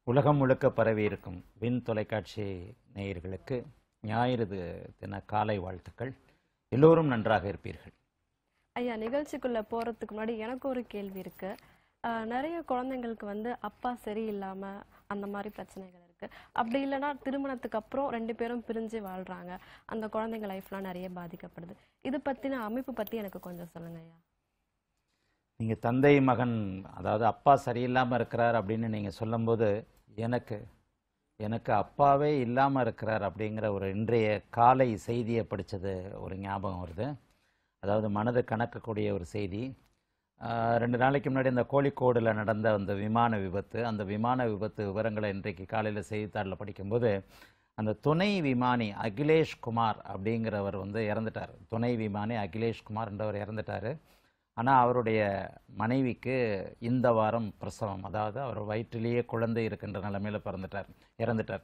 உலகம் முழுக்க பரவி இருக்கும் விண் தொலைக்காட்சி நேயர்களுக்கு ஞாயிறு தி- தின காலை வாழ்த்துக்கள் எல்லோரும் நன்றாக இருப்பீர்கள் ஐயா நிகழ்ச்சிக்குள்ள போறதுக்கு முன்னாடி எனக்கு ஒரு கேள்வி இருக்கு ஆஹ் நிறைய குழந்தைங்களுக்கு வந்து அப்பா சரியில்லாம அந்த மாதிரி பிரச்சனைகள் இருக்கு அப்படி இல்லைன்னா திருமணத்துக்கு அப்புறம் ரெண்டு பேரும் பிரிஞ்சு வாழ்றாங்க அந்த குழந்தைங்க லைஃப்லாம் நிறைய பாதிக்கப்படுது இது பத்தின அமைப்பு பத்தி எனக்கு கொஞ்சம் சொல்லுங்க ஐயா நீங்க தந்தை மகன் அதாவது அப்பா சரியில்லாம இருக்கிறார் அப்படின்னு நீங்க சொல்லும்போது எனக்கு எனக்கு அப்பாவே இல்லாம இருக்கிறார் அப்படிங்கிற ஒரு இன்றைய காலை செய்தியை படிச்சது ஒரு ஞாபகம் வருது அதாவது மனது கணக்கக்கூடிய ஒரு செய்தி ஆஹ் ரெண்டு நாளைக்கு முன்னாடி இந்த கோழிக்கோடில் நடந்த அந்த விமான விபத்து அந்த விமான விபத்து விவரங்களை இன்றைக்கு காலையில் செய்தித்தாளில் படிக்கும்போது அந்த துணை விமானி அகிலேஷ் குமார் அப்படிங்கிறவர் வந்து இறந்துட்டார் துணை விமானி அகிலேஷ் குமார் என்றவர் இறந்துட்டார் ஆனால் அவருடைய மனைவிக்கு இந்த வாரம் பிரசவம் அதாவது அவர் வயிற்றிலேயே குழந்தை இருக்கின்ற நிலைமையில பிறந்துட்டார் இறந்துட்டார்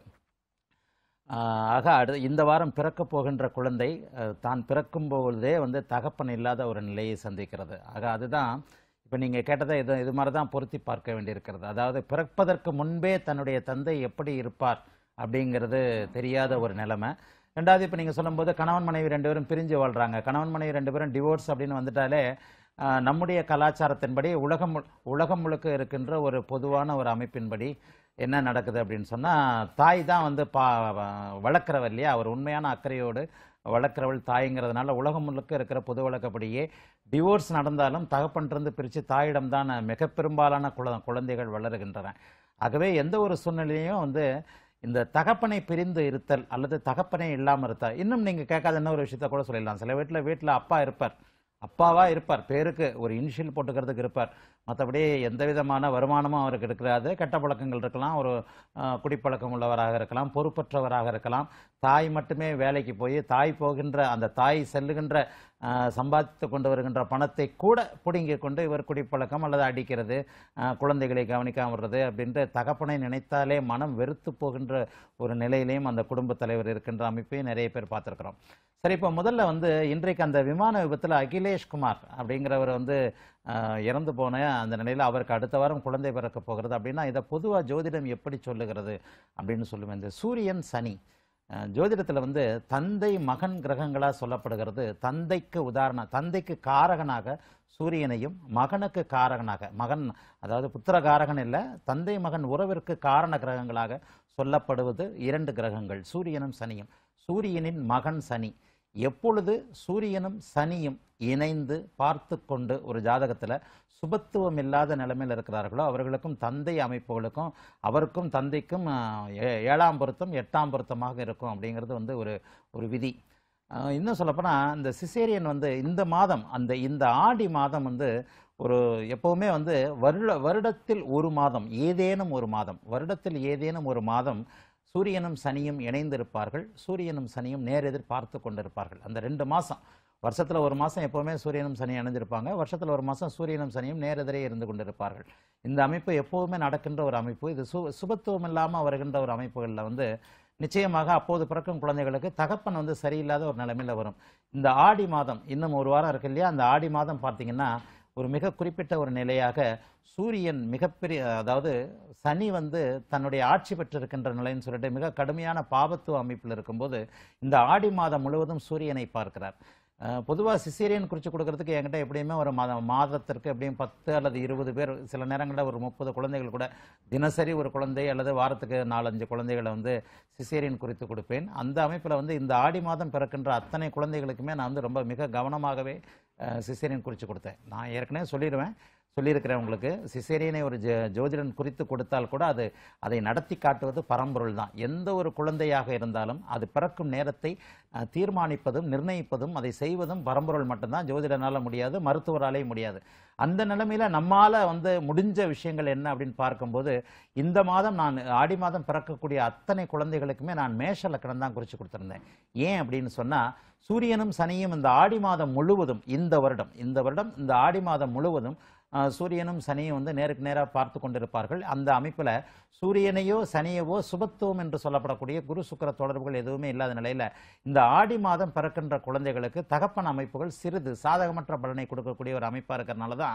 ஆஹ் ஆக அடு இந்த வாரம் பிறக்கப் போகின்ற குழந்தை அஹ், தான் பிறக்கும் பொழுதே வந்து தகப்பன் இல்லாத ஒரு நிலையை சந்திக்கிறது ஆக அதுதான் இப்போ நீங்கள் கேட்டதை இது இது மாதிரி தான் பொருத்தி பார்க்க வேண்டியிருக்கிறது அதாவது பிறப்பதற்கு முன்பே தன்னுடைய தந்தை எப்படி இருப்பார் அப்படிங்கிறது தெரியாத ஒரு நிலைமை ரெண்டாவது இப்போ நீங்கள் சொல்லும்போது கணவன் மனைவி ரெண்டு பேரும் பிரிஞ்சு வாழ்கிறாங்க கணவன் மனைவி ரெண்டு பேரும் டிவோர்ஸ் அப்படின்னு வந்துட்டாலே ஆஹ், நம்முடைய கலாச்சாரத்தின்படி உலகம் மு- உலகம் முழுக்க இருக்கின்ற ஒரு பொதுவான ஒரு அமைப்பின்படி என்ன நடக்குது அப்படின்னு சொன்னால் தாய் தான் வந்து பா வளர்க்குறவர் இல்லையா அவர் உண்மையான அக்கறையோடு வளர்க்குறவள் தாய்ங்கிறதுனால உலகம் முழுக்க இருக்கிற பொது வழக்கப்படியே டிவோர்ஸ் நடந்தாலும் தகப்பன்றிருந்து பிரித்து தாயிடம் தான் மிக பெரும்பாலான குழ குழந்தைகள் வளருகின்றன ஆகவே எந்த ஒரு சூழ்நிலையும் வந்து இந்த தகப்பனை பிரிந்து இருத்தல் அல்லது தகப்பனே இல்லாமல் இருத்தல் இன்னும் நீங்கள் கேட்காத இன்னொரு விஷயத்த கூட சொல்லிடலாம் சில வீட்டில் வீட்டில் அப்பா இருப்பார் அப்பாவா இருப்பார் பேருக்கு ஒரு இனிஷியல் போட்டுக்கிறதுக்கு இருப்பார் மற்றபடி எந்த விதமான வருமானமும் அவருக்கு இருக்காது கெட்ட பழக்கங்கள் இருக்கலாம் ஒரு அஹ், குடிப்பழக்கம் உள்ளவராக இருக்கலாம் பொறுப்பற்றவராக இருக்கலாம் தாய் மட்டுமே வேலைக்கு போய் தாய் போகின்ற அந்த தாய் செல்லுகின்ற அஹ், சம்பாதித்து கொண்டு வருகின்ற பணத்தை கூட பிடுங்கி கொண்டு இவர் குடிப்பழக்கம் அல்லது அடிக்கிறது அஹ், குழந்தைகளை கவனிக்காம விடுறது அப்படின்ற தகப்பனை நினைத்தாலே மனம் வெறுத்து போகின்ற ஒரு நிலையிலையும் அந்த குடும்பத் தலைவர் இருக்கின்ற அமைப்பையும் நிறைய பேர் பார்த்துருக்குறோம் சரி இப்போ முதல்ல வந்து இன்றைக்கு அந்த விமான விபத்தில் அகிலேஷ் குமார் அப்படிங்கிறவர் வந்து அஹ், இறந்து போன அந்த நிலையில் அவருக்கு அடுத்த வாரம் குழந்தை பிறக்க போகிறது அப்படின்னா இதை பொதுவாக ஜோதிடம் எப்படி சொல்லுகிறது அப்படின்னு சொல்லுவேன் இந்த சூரியன் சனி அஹ், ஜோதிடத்தில் வந்து தந்தை மகன் கிரகங்களாக சொல்லப்படுகிறது தந்தைக்கு உதாரணம் தந்தைக்கு காரகனாக சூரியனையும் மகனுக்கு காரகனாக மகன் அதாவது புத்திர காரகன் இல்லை தந்தை மகன் உறவிற்கு காரண கிரகங்களாக சொல்லப்படுவது இரண்டு கிரகங்கள் சூரியனும் சனியும் சூரியனின் மகன் சனி எப்பொழுது சூரியனும் சனியும் இணைந்து பார்த்து கொண்டு ஒரு ஜாதகத்தில் சுபத்துவம் இல்லாத நிலைமையில் இருக்கிறார்களோ அவர்களுக்கும் தந்தை அமைப்புகளுக்கும் அவருக்கும் தந்தைக்கும் ஆஹ், ஏ- ஏழாம் பொருத்தம் எட்டாம் பொருத்தமாக இருக்கும் அப்படிங்கிறது வந்து ஒரு ஒரு விதி ஆஹ், இன்னும் சொல்லப்போனால் இந்த சிசேரியன் வந்து இந்த மாதம் அந்த இந்த ஆடி மாதம் வந்து ஒரு எப்பவுமே வந்து வருட வருடத்தில் ஒரு மாதம் ஏதேனும் ஒரு மாதம் வருடத்தில் ஏதேனும் ஒரு மாதம் சூரியனும் சனியும் இணைந்திருப்பார்கள் சூரியனும் சனியும் நேரெதிர் பார்த்து கொண்டிருப்பார்கள் அந்த ரெண்டு மாதம் வருஷத்தில் ஒரு மாதம் எப்போவுமே சூரியனும் சனியும் இணைஞ்சிருப்பாங்க வருஷத்தில் ஒரு மாதம் சூரியனும் சனியும் நேரெதிரே இருந்து கொண்டிருப்பார்கள் இந்த அமைப்பு எப்போவுமே நடக்கின்ற ஒரு அமைப்பு இது சு சுபத்துவம் இல்லாமல் வருகின்ற ஒரு அமைப்புகளில் வந்து நிச்சயமாக அப்போது பிறக்கும் குழந்தைகளுக்கு தகப்பன் வந்து சரியில்லாத ஒரு நிலைமையில் வரும் இந்த ஆடி மாதம் இன்னும் ஒரு வாரம் இருக்கு இல்லையா அந்த ஆடி மாதம் பார்த்தீங்கன்னா ஒரு மிக குறிப்பிட்ட ஒரு நிலையாக சூரியன் மிகப்பெரிய அதாவது சனி வந்து தன்னுடைய ஆட்சி பெற்றிருக்கின்ற நிலைன்னு சொல்லிட்டு மிக கடுமையான பாபத்துவ அமைப்பில் இருக்கும்போது இந்த ஆடி மாதம் முழுவதும் சூரியனை பார்க்கிறார் பொதுவாக சிசேரியன் குறித்து கொடுக்கறதுக்கு என்கிட்ட எப்படியுமே ஒரு மாத மாதத்திற்கு எப்படியும் பத்து அல்லது இருபது பேர் சில நேரங்களில் ஒரு முப்பது குழந்தைகள் கூட தினசரி ஒரு குழந்தை அல்லது வாரத்துக்கு நாலஞ்சு குழந்தைகளை வந்து சிசேரியன் குறித்து கொடுப்பேன் அந்த அமைப்பில் வந்து இந்த ஆடி மாதம் பிறக்கின்ற அத்தனை குழந்தைகளுக்குமே நான் வந்து ரொம்ப மிக கவனமாகவே சிசேரியன் குறித்து கொடுத்தேன் நான் ஏற்கனவே சொல்லிடுவேன் சொல்லியிருக்கிறேன் உங்களுக்கு சிசேரியனை ஒரு ஜ ஜோதிடன் குறித்து கொடுத்தால் கூட அது அதை நடத்தி காட்டுவது பரம்பொருள் தான் எந்த ஒரு குழந்தையாக இருந்தாலும் அது பிறக்கும் நேரத்தை அஹ், தீர்மானிப்பதும் நிர்ணயிப்பதும் அதை செய்வதும் பரம்பொருள் மட்டும்தான் ஜோதிடனால முடியாது மருத்துவராலே முடியாது அந்த நிலைமையில நம்மால வந்து முடிஞ்ச விஷயங்கள் என்ன அப்படின்னு பார்க்கும்போது இந்த மாதம் நான் ஆடி மாதம் பிறக்கக்கூடிய அத்தனை குழந்தைகளுக்குமே நான் மேஷ லக்கணம் தான் குறித்து கொடுத்துருந்தேன் ஏன் அப்படின்னு சொன்னா சூரியனும் சனியும் இந்த ஆடி மாதம் முழுவதும் இந்த வருடம் இந்த வருடம் இந்த ஆடி மாதம் முழுவதும் ஆஹ், சூரியனும் சனியும் வந்து நேருக்கு நேராக பார்த்து கொண்டிருப்பார்கள் அந்த அமைப்பில் சூரியனையோ சனியவோ சுபத்துவம் என்று சொல்லப்படக்கூடிய குரு சுக்கிர தொடர்புகள் எதுவுமே இல்லாத நிலையில் இந்த ஆடி மாதம் பிறக்கின்ற குழந்தைகளுக்கு தகப்பன் அமைப்புகள் சிறிது சாதகமற்ற பலனை கொடுக்கக்கூடிய ஒரு அமைப்பாக இருக்கிறனால தான்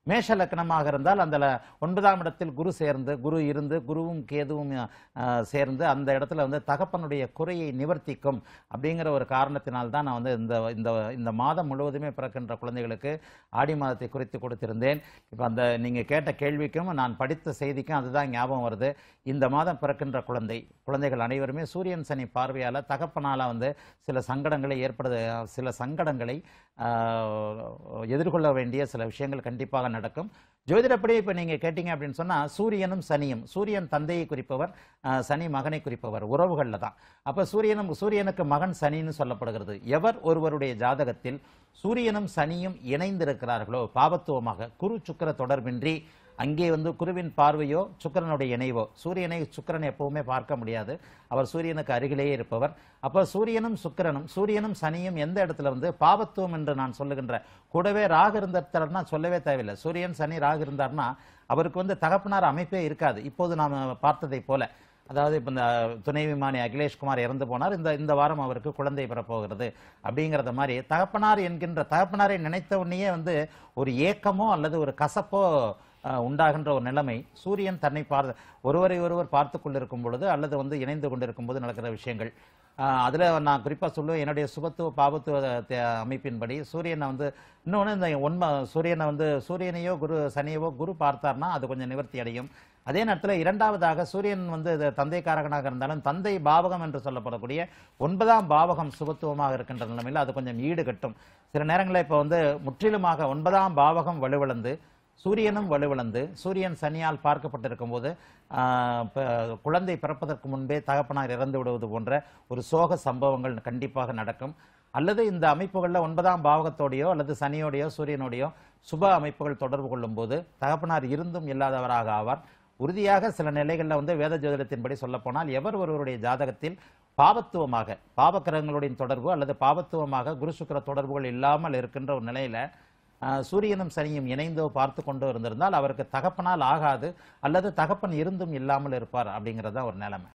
மேஷ லக்னமாக இருந்தால் அந்த ல- ஒன்பதாம் இடத்தில் குரு சேர்ந்து குரு இருந்து குருவும் கேதுவும் அஹ், சேர்ந்து அந்த இடத்துல வந்து தகப்பனுடைய குறையை நிவர்த்திக்கும் அப்படிங்கிற ஒரு காரணத்தினால் தான் நான் வந்து இந்த இந்த இந்த மாதம் முழுவதுமே பிறக்கின்ற குழந்தைகளுக்கு ஆடி மாதத்தை குறித்து கொடுத்திருந்தேன் இப்போ அந்த நீங்கள் கேட்ட கேள்விக்கும் நான் படித்த செய்திக்கும் அதுதான் ஞாபகம் வருது இந்த மாதம் பிறக்கின்ற குழந்தை குழந்தைகள் அனைவருமே சூரியன் சனி பார்வையால் தகப்பனால் வந்து சில சங்கடங்களை ஏற்படுது சில சங்கடங்களை ஆஹ், எதிர்கொள்ள வேண்டிய சில விஷயங்கள் கண்டிப்பாக நடக்கும் ஜோதிடப்படி இப்போ நீங்கள் கேட்டீங்க அப்படின்னு சொன்னால் சூரியனும் சனியும் சூரியன் தந்தையை குறிப்பவர் ஆஹ், சனி மகனை குறிப்பவர் உறவுகளில் தான் அப்போ சூரியனும் சூரியனுக்கு மகன் சனின்னு சொல்லப்படுகிறது எவர் ஒருவருடைய ஜாதகத்தில் சூரியனும் சனியும் இணைந்திருக்கிறார்களோ பாபத்துவமாக குரு சுக்கிர தொடர்பின்றி அங்கே வந்து குருவின் பார்வையோ சுக்கிரனுடைய இணைவோ சூரியனை சுக்கிரன் எப்பவுமே பார்க்க முடியாது அவர் சூரியனுக்கு அருகிலேயே இருப்பவர் அப்போ சூரியனும் சுக்கிரனும் சூரியனும் சனியும் எந்த இடத்துல வந்து பாவத்துவம் என்று நான் சொல்லுகின்ற கூடவே ராகு இருந்தார்னா சொல்லவே தேவையில்லை சூரியன் சனி ராகு இருந்தார்னா அவருக்கு வந்து தகப்பனார் அமைப்பே இருக்காது இப்போது நாம் பார்த்ததை போல அதாவது இப்போ இந்த துணை விமானி அகிலேஷ்குமார் இறந்து போனார் இந்த இந்த வாரம் அவருக்கு குழந்தை பெறப்போகிறது அப்படிங்கிறத மாதிரி தகப்பனார் என்கின்ற தகப்பனாரை நினைத்த உடனேயே வந்து ஒரு ஏக்கமோ அல்லது ஒரு கசப்போ அஹ், உண்டாகின்ற ஒரு நிலைமை சூரியன் தன்னை பார்த்து ஒருவரை ஒருவர் பார்த்து கொண்டிருக்கும் பொழுது அல்லது வந்து இணைந்து கொண்டிருக்கும் போது நடக்கிற விஷயங்கள் அஹ், அதுல நான் குறிப்பா சொல்லுவேன் என்னுடைய சுபத்துவ பாபத்துவ தே- அமைப்பின்படி சூரியனை வந்து இன்னொன்று இந்த உண்மை சூரியனை வந்து சூரியனையோ குரு சனியவோ குரு பார்த்தார்னா அது கொஞ்சம் நிவர்த்தி அடையும் அதே நேரத்தில் இரண்டாவதாக சூரியன் வந்து இது தந்தைக்காரகனாக இருந்தாலும் தந்தை பாவகம் என்று சொல்லப்படக்கூடிய ஒன்பதாம் பாவகம் சுபத்துவமாக இருக்கின்ற நிலைமையில் அது கொஞ்சம் ஈடு கட்டும் சில நேரங்களில் இப்போ வந்து முற்றிலுமாக ஒன்பதாம் பாவகம் வலுவிழந்து சூரியனும் வலுவிழந்து சூரியன் சனியால் பார்க்கப்பட்டிருக்கும் போது ஆஹ், ப- குழந்தை பிறப்பதற்கு முன்பே தகப்பனார் இறந்து விடுவது போன்ற ஒரு சோக சம்பவங்கள் கண்டிப்பாக நடக்கும் அல்லது இந்த அமைப்புகளில் ஒன்பதாம் பாவகத்தோடையோ அல்லது சனியோடையோ சூரியனோடையோ சுப அமைப்புகள் தொடர்பு கொள்ளும் போது தகப்பனார் இருந்தும் இல்லாதவராக ஆவார் உறுதியாக சில நிலைகளில் வந்து வேத ஜோதிடத்தின்படி சொல்லப்போனால் எவர் ஒருவருடைய ஜாதகத்தில் பாவத்துவமாக பாவக்கிரகங்களுடைய தொடர்பு அல்லது பாவத்துவமாக குரு சுக்கிர தொடர்புகள் இல்லாமல் இருக்கின்ற ஒரு நிலையில ஆஹ், சூரியனும் சனியும் இணைந்தோ பார்த்து கொண்டோ இருந்திருந்தால் அவருக்கு தகப்பனால் ஆகாது அல்லது தகப்பன் இருந்தும் இல்லாமல் இருப்பார் அப்படிங்கிறது தான் ஒரு நிலைமை